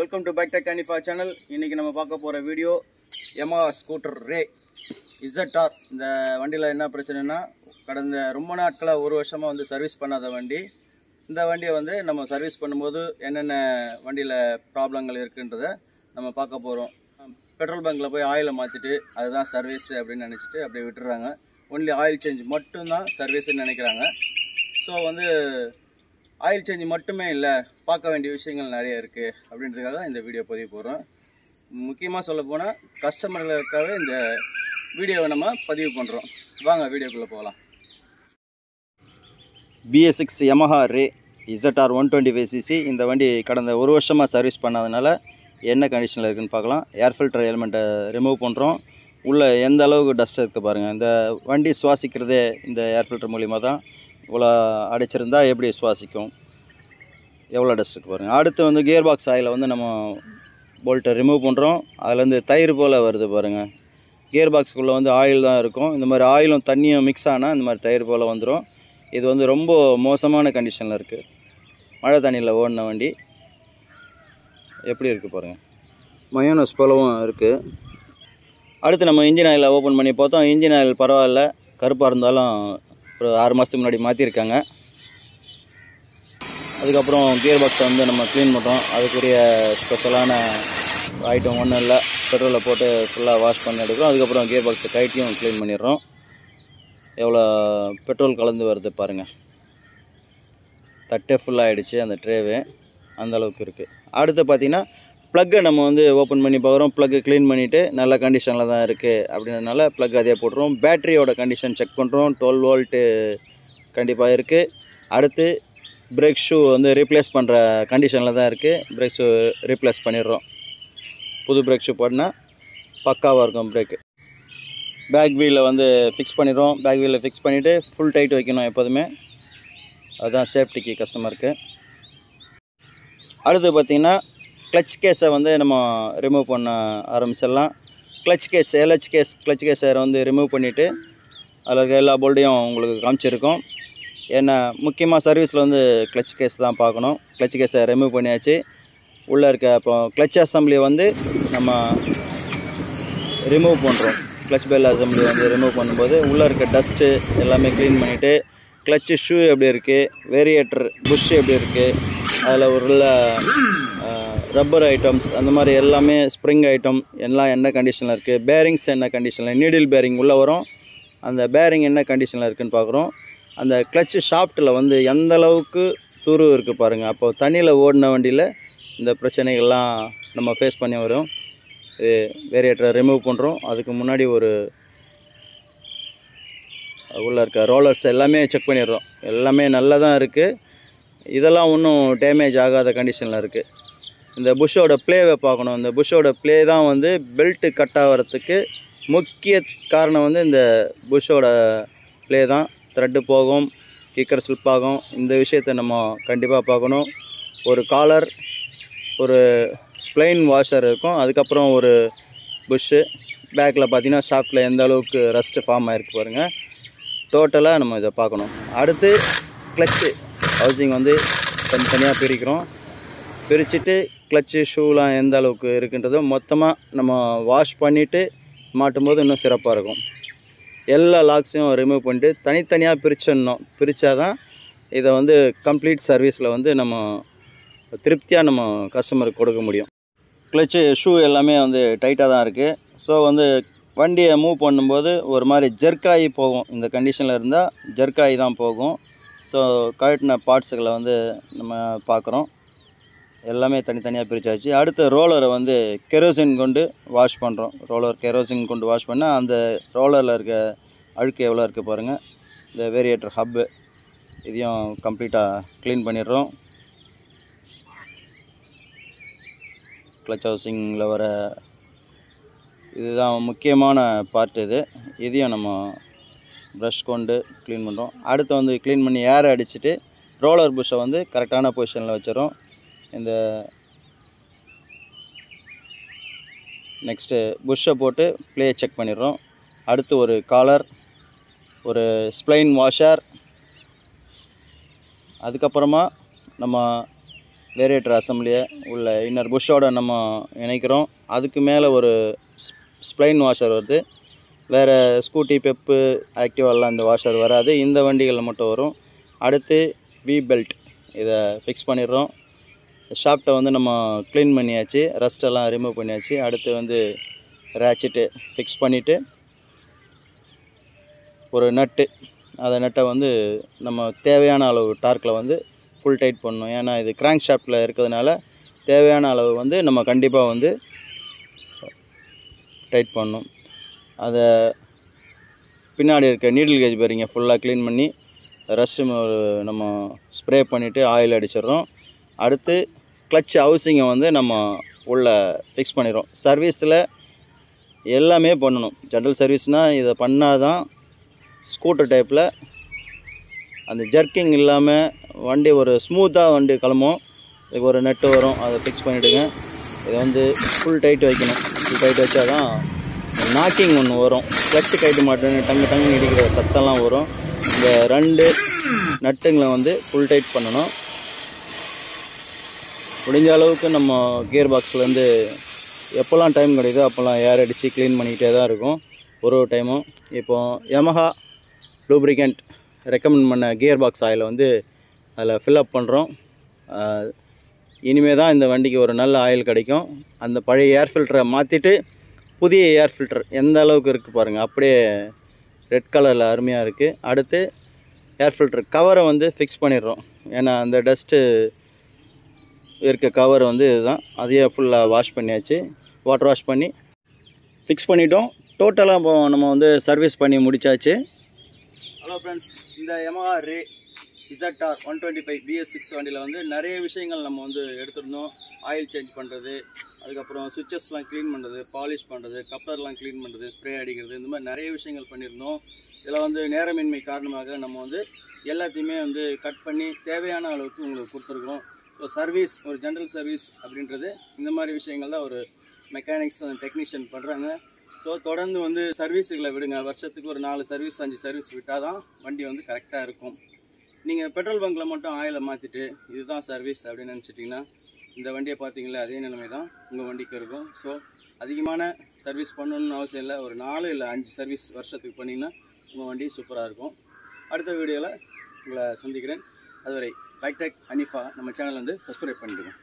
welcome to bike tech Hanifa channel இன்றைக்கி நம்ம பார்க்க போகிற வீடியோ எமா ஸ்கூட்டர் ரே இசட்டார் இந்த வண்டியில் என்ன பிரச்சனைனா கடந்த ரொம்ப நாட்களாக ஒரு வருஷமாக வந்து சர்வீஸ் பண்ணாத வண்டி இந்த வண்டியை வந்து நம்ம சர்வீஸ் பண்ணும்போது என்னென்ன வண்டியில் ப்ராப்ளங்கள் இருக்குன்றதை நம்ம பார்க்க போகிறோம் பெட்ரோல் பங்க்கில் போய் ஆயிலை மாற்றிட்டு அதுதான் சர்வீஸ் அப்படின்னு நினச்சிட்டு அப்படியே விட்டுறாங்க ஒன்லி ஆயில் சேஞ்ச் மட்டும்தான் சர்வீஸ்ன்னு நினைக்கிறாங்க ஸோ வந்து ஆயில் சேஞ்ச் மட்டுமே இல்லை பார்க்க வேண்டிய விஷயங்கள் நிறைய இருக்குது அப்படின்றதுக்காக இந்த வீடியோ பதிவு போடுறோம் முக்கியமாக சொல்ல போனால் கஸ்டமர்களுக்காக இந்த வீடியோவை நம்ம பதிவு பண்ணுறோம் வாங்க வீடியோக்குள்ளே போகலாம் BS six Yamaha Ray ZR one twenty five CC இந்த வண்டி கடந்த ஒரு வருஷமாக சர்வீஸ் பண்ணாதனால என்ன கண்டிஷனில் இருக்குன்னு பார்க்கலாம் ஏர் ஃபில்டர் எலிமெண்ட்டை ரிமூவ் பண்ணுறோம் உள்ளே எந்த அளவுக்கு டஸ்ட் இருக்குது பாருங்கள் இந்த வண்டி சுவாசிக்கிறதே இந்த ஏர் ஃபில்டர் மூலிமா தான் இவ்வளோ அடைச்சிருந்தா எப்படி சுவாசிக்கும் எவ்வளோ டஸ்ட் இருக்குது பாருங்கள் அடுத்து வந்து கியர் பாக்ஸ் ஆயிலை வந்து நம்ம போல்ட்டை ரிமூவ் பண்ணுறோம் அதுலேருந்து தயிர் போல் வருது பாருங்கள் கியர் பாக்ஸுக்குள்ளே வந்து ஆயில் தான் இருக்கும் இந்த மாதிரி ஆயிலும் தண்ணியும் மிக்ஸ் ஆனால் இந்த மாதிரி தயிர் போல் வந்துடும் இது வந்து ரொம்ப மோசமான கண்டிஷனில் இருக்குது மழை தண்ணியில் ஓடின வண்டி எப்படி இருக்குது பாருங்கள் மயோனஸ் போலவும் இருக்குது அடுத்து நம்ம இன்ஜின் ஆயிலை ஓப்பன் பண்ணி பார்த்தோம் இன்ஜின் ஆயில் பரவாயில்ல கருப்பாக இருந்தாலும் ஒரு ஆறு மாதத்துக்கு முன்னாடி மாற்றிருக்காங்க அதுக்கப்புறம் கியர் பாக்ஸை வந்து நம்ம க்ளீன் பண்ணுறோம் அதுக்குரிய ஸ்பெஷலான ஐட்டம் ஒன்றும் இல்லை பெட்ரோலை போட்டு ஃபுல்லாக வாஷ் பண்ணி எடுக்கிறோம் அதுக்கப்புறம் கியர் பாக்ஸை கைட்டியும் க்ளீன் பண்ணிடுறோம் எவ்வளோ பெட்ரோல் கலந்து வருது பாருங்கள் தட்டே ஃபுல்லாகிடுச்சு அந்த ட்ரேவு அந்த அளவுக்கு இருக்குது அடுத்து பார்த்திங்கன்னா ப்ளக்கை நம்ம வந்து ஓப்பன் பண்ணி பார்க்குறோம் ப்ளக்கு க்ளீன் பண்ணிவிட்டு நல்ல கண்டிஷனில் தான் இருக்குது அப்படின்றதுனால ப்ளக் அதே போட்டுருவோம் பேட்டரியோட கண்டிஷன் செக் பண்ணுறோம் டுவெல் வோல்ட்டு கண்டிப்பாக இருக்குது அடுத்து பிரேக் ஷூ வந்து ரீப்ளேஸ் பண்ணுற கண்டிஷனில் தான் இருக்குது பிரேக் ஷூ ரீப்ளேஸ் பண்ணிடுறோம் புது பிரேக் ஷூ போட்டால் பக்காவாக இருக்கும் பிரேக்கு பேக் வீலில் வந்து ஃபிக்ஸ் பண்ணிடுறோம் பேக் வீலில் ஃபிக்ஸ் பண்ணிவிட்டு ஃபுல் டைட் வைக்கணும் எப்போதுமே அதுதான் சேஃப்டிக்கு கஸ்டமருக்கு அடுத்து பார்த்திங்கன்னா கிளச் கேஸை வந்து நம்ம ரிமூவ் பண்ண ஆரம்பிச்சிடலாம் clutch case LH case clutch கேஸை வந்து ரிமூவ் பண்ணிவிட்டு அதில் இருக்க எல்லா போல்டையும் உங்களுக்கு காமிச்சிருக்கோம் ஏன்னா முக்கியமாக சர்வீஸில் வந்து கிளச் கேஸ் தான் பார்க்கணும் கிளச் கேஸை ரிமூவ் பண்ணியாச்சு உள்ளே இருக்க இப்போ கிளச் அசம்பிளியை வந்து நம்ம ரிமூவ் பண்ணுறோம் கிளச் பெல் அசம்பிளி வந்து ரிமூவ் பண்ணும்போது உள்ளே இருக்க டஸ்ட்டு எல்லாமே க்ளீன் பண்ணிவிட்டு கிளச்சு ஷூ எப்படி இருக்குது வேரியேட்டர் புஷ் எப்படி இருக்குது அதில் உள்ள ரப்பர் ஐட்டம்ஸ் அந்த மாதிரி எல்லாமே ஸ்ப்ரிங் ஐட்டம் எல்லாம் என்ன கண்டிஷனில் இருக்குது பேரிங்ஸ் என்ன கண்டிஷனில் நீடில் பேரிங் உள்ளே வரும் அந்த பேரிங் என்ன கண்டிஷனில் இருக்குதுன்னு பார்க்குறோம் அந்த கிளச்சு ஷாஃப்ட்டில் வந்து எந்த அளவுக்கு துரு இருக்குது பாருங்கள் அப்போ தண்ணியில் ஓடின வண்டியில் இந்த பிரச்சனைகள்லாம் நம்ம ஃபேஸ் பண்ணி வரும் இது வேரியேட்டரை ரிமூவ் பண்ணுறோம் அதுக்கு முன்னாடி ஒரு உள்ளே இருக்க ரோலர்ஸ் எல்லாமே செக் பண்ணிடுறோம் எல்லாமே நல்லா தான் இருக்குது இதெல்லாம் ஒன்றும் டேமேஜ் ஆகாத கண்டிஷனில் இருக்குது இந்த புஷ்ஷோட ப்ளேவை பார்க்கணும் இந்த புஷ்ஷோட ப்ளே தான் வந்து பெல்ட்டு கட் ஆகிறதுக்கு முக்கிய காரணம் வந்து இந்த புஷ்ஷோட ப்ளே தான் த்ரெட்டு போகும் கிக்கர் ஸ்லிப் ஆகும் இந்த விஷயத்தை நம்ம கண்டிப்பாக பார்க்கணும் ஒரு காலர் ஒரு ஸ்ப்ளைன் வாஷர் இருக்கும் அதுக்கப்புறம் ஒரு புஷ்ஷு பேக்கில் பார்த்தீங்கன்னா ஷாஃப்ட்டில் எந்த அளவுக்கு ரஸ்ட்டு ஃபார்ம் ஆகிருக்கு பாருங்கள் டோட்டலாக நம்ம இதை பார்க்கணும் அடுத்து கிளச்சு ஹவுசிங் வந்து தனித்தனியாக பிரிக்கிறோம் பிரிச்சுட்டு கிளச்சு ஷூலாம் எந்த அளவுக்கு இருக்குன்றதோ மொத்தமாக நம்ம வாஷ் பண்ணிவிட்டு மாட்டும் போது இன்னும் சிறப்பாக இருக்கும் எல்லா லாக்ஸையும் ரிமூவ் பண்ணிட்டு தனித்தனியாக பிரிச்சிடணும் பிரித்தா தான் இதை வந்து கம்ப்ளீட் சர்வீஸில் வந்து நம்ம திருப்தியாக நம்ம கஸ்டமருக்கு கொடுக்க முடியும் கிளச்சு ஷூ எல்லாமே வந்து டைட்டாக தான் இருக்குது ஸோ வந்து வண்டியை மூவ் பண்ணும்போது ஒரு மாதிரி ஜெர்க்காகி போகும் இந்த கண்டிஷனில் இருந்தால் ஜெர்க்காகி தான் போகும் ஸோ கழட்டின பார்ட்ஸுகளை வந்து நம்ம பார்க்குறோம் எல்லாமே தனித்தனியாக பிரித்தாச்சு அடுத்த ரோலரை வந்து கெரோசின் கொண்டு வாஷ் பண்ணுறோம் ரோலர் கெரோசின் கொண்டு வாஷ் பண்ணால் அந்த ரோலரில் இருக்க அழுக்கு எவ்வளோ இருக்குது பாருங்கள் இந்த வேரியேட்டர் ஹப்பு இதையும் கம்ப்ளீட்டாக க்ளீன் பண்ணிடுறோம் கிளச் ஹவுசிங்கில் வர இதுதான் முக்கியமான பார்ட் இது இதையும் நம்ம ப்ரஷ் கொண்டு க்ளீன் பண்ணுறோம் அடுத்து வந்து க்ளீன் பண்ணி ஏர் அடிச்சுட்டு ரோலர் புஷ்ஷை வந்து கரெக்டான பொசிஷனில் வச்சிடறோம் இந்த நெக்ஸ்ட்டு புஷ்ஷை போட்டு ப்ளே செக் பண்ணிடுறோம் அடுத்து ஒரு காலர் ஒரு ஸ்ப்ளைன் வாஷர் அதுக்கப்புறமா நம்ம வேரியேட்டர் அசம்பிளியை உள்ள இன்னர் புஷ்ஷோட நம்ம இணைக்கிறோம் அதுக்கு மேலே ஒரு ஸ்ப்ளைன் வாஷர் வருது வேறு ஸ்கூட்டி பெப்பு ஆக்டிவாலாம் இந்த வாஷர் வராது இந்த வண்டிகளில் மட்டும் வரும் அடுத்து வி பெல்ட் இதை ஃபிக்ஸ் பண்ணிடுறோம் ஷாஃப்ட்டை வந்து நம்ம க்ளீன் பண்ணியாச்சு ரஸ்ட் எல்லாம் ரிமூவ் பண்ணியாச்சு அடுத்து வந்து ரேச்சிட்டு ஃபிக்ஸ் பண்ணிவிட்டு ஒரு நட்டு அந்த நட்டை வந்து நம்ம தேவையான அளவு டார்க்கில் வந்து ஃபுல் டைட் பண்ணணும் ஏன்னா இது கிராங்க் ஷாஃப்ட்டில் இருக்கிறதுனால தேவையான அளவு வந்து நம்ம கண்டிப்பாக வந்து டைட் பண்ணணும் அதை பின்னாடி இருக்க நீடில் கேஜ் பாருங்க ஃபுல்லாக க்ளீன் பண்ணி ரஸ்ட்டு நம்ம ஸ்ப்ரே பண்ணிவிட்டு ஆயில் அடிச்சிடுறோம் அடுத்து கிளச் ஹவுசிங்கை வந்து நம்ம உள்ளே ஃபிக்ஸ் பண்ணிடுறோம் சர்வீஸில் எல்லாமே பண்ணணும் ஜென்ரல் சர்வீஸ்னால் இதை பண்ணால் தான் ஸ்கூட்டர் டைப்பில் அந்த ஜர்க்கிங் இல்லாமல் வண்டி ஒரு ஸ்மூத்தாக வண்டி கிளம்பும் இதுக்கு ஒரு நெட்டு வரும் அதை ஃபிக்ஸ் பண்ணிவிடுங்க இதை வந்து ஃபுல் டைட் வைக்கணும் ஃபுல் டைட் வச்சா தான் நாக்கிங் ஒன்று வரும் கிளச்சு கைட்டு மாட்டேன்னு டங்கு டங்குன்னு இடிக்கிற சத்தம்லாம் வரும் இந்த ரெண்டு நட்டுங்களை வந்து ஃபுல் டைட் பண்ணணும் முடிஞ்ச அளவுக்கு நம்ம கியர் பாக்ஸ்லேருந்து எப்போல்லாம் டைம் கிடைக்குதோ அப்போல்லாம் ஏர் அடித்து க்ளீன் பண்ணிக்கிட்டே தான் இருக்கும் ஒரு ஒரு டைமும் இப்போ யமஹா லூப்ரிகண்ட் ரெக்கமெண்ட் பண்ண கியர் பாக்ஸ் ஆயிலை வந்து அதில் ஃபில்அப் பண்ணுறோம் இனிமே தான் இந்த வண்டிக்கு ஒரு நல்ல ஆயில் கிடைக்கும் அந்த பழைய ஏர் ஃபில்டரை மாற்றிட்டு புதிய ஏர் ஃபில்டர் எந்த அளவுக்கு இருக்குது பாருங்கள் அப்படியே ரெட் கலரில் அருமையாக இருக்குது அடுத்து ஏர் ஃபில்டர் கவரை வந்து ஃபிக்ஸ் பண்ணிடுறோம் ஏன்னா அந்த டஸ்ட்டு இருக்க கவர் வந்து இதுதான் அதையே ஃபுல்லாக வாஷ் பண்ணியாச்சு வாட்டர் வாஷ் பண்ணி ஃபிக்ஸ் பண்ணிட்டோம் டோட்டலாக இப்போ நம்ம வந்து சர்வீஸ் பண்ணி முடிச்சாச்சு ஹலோ ஃப்ரெண்ட்ஸ் இந்த Yamaha Ray ZR one twenty five BS six வண்டியில் வந்து நிறைய விஷயங்கள் நம்ம வந்து எடுத்துருந்தோம் ஆயில் சேஞ்ச் பண்ணுறது அதுக்கப்புறம் சுவிச்சஸ்லாம் க்ளீன் பண்ணுறது பாலிஷ் பண்ணுறது கப்ளர்லாம் க்ளீன் பண்ணுறது ஸ்ப்ரே அடிக்கிறது இந்த மாதிரி நிறைய விஷயங்கள் பண்ணியிருந்தோம் இதில் வந்து நேரமின்மை காரணமாக நம்ம வந்து எல்லாத்தையுமே வந்து கட் பண்ணி தேவையான அளவுக்கு உங்களுக்கு கொடுத்துருக்கோம் ஸோ சர்வீஸ் ஒரு ஜென்ரல் சர்வீஸ் அப்படின்றது இந்த மாதிரி விஷயங்கள் தான் ஒரு மெக்கானிக்ஸ் டெக்னீஷியன் பண்ணுறாங்க ஸோ தொடர்ந்து வந்து சர்வீஸுகளை விடுங்க வருஷத்துக்கு ஒரு நாலு சர்வீஸ் அஞ்சு சர்வீஸ் விட்டால் தான் வண்டி வந்து கரெக்டாக இருக்கும் நீங்கள் பெட்ரோல் பங்க்கில் மட்டும் ஆயிலை மாற்றிட்டு இதுதான் சர்வீஸ் அப்படின்னு நினச்சிட்டிங்கன்னா இந்த வண்டியை பார்த்தீங்களா அதே நிலைமை தான் உங்கள் வண்டிக்கு இருக்கும் ஸோ அதிகமான சர்வீஸ் பண்ணணும்னு அவசியம் இல்லை ஒரு நாலு இல்லை அஞ்சு சர்வீஸ் வருஷத்துக்கு பண்ணிங்கன்னா உங்கள் வண்டி சூப்பராக இருக்கும் அடுத்த வீடியோவில் உங்களை சந்திக்கிறேன் அதுவரை பைக் டெக் அனிஃபா நம்ம சேனல் வந்து சப்ஸ்கிரைப் பண்ணிடுங்க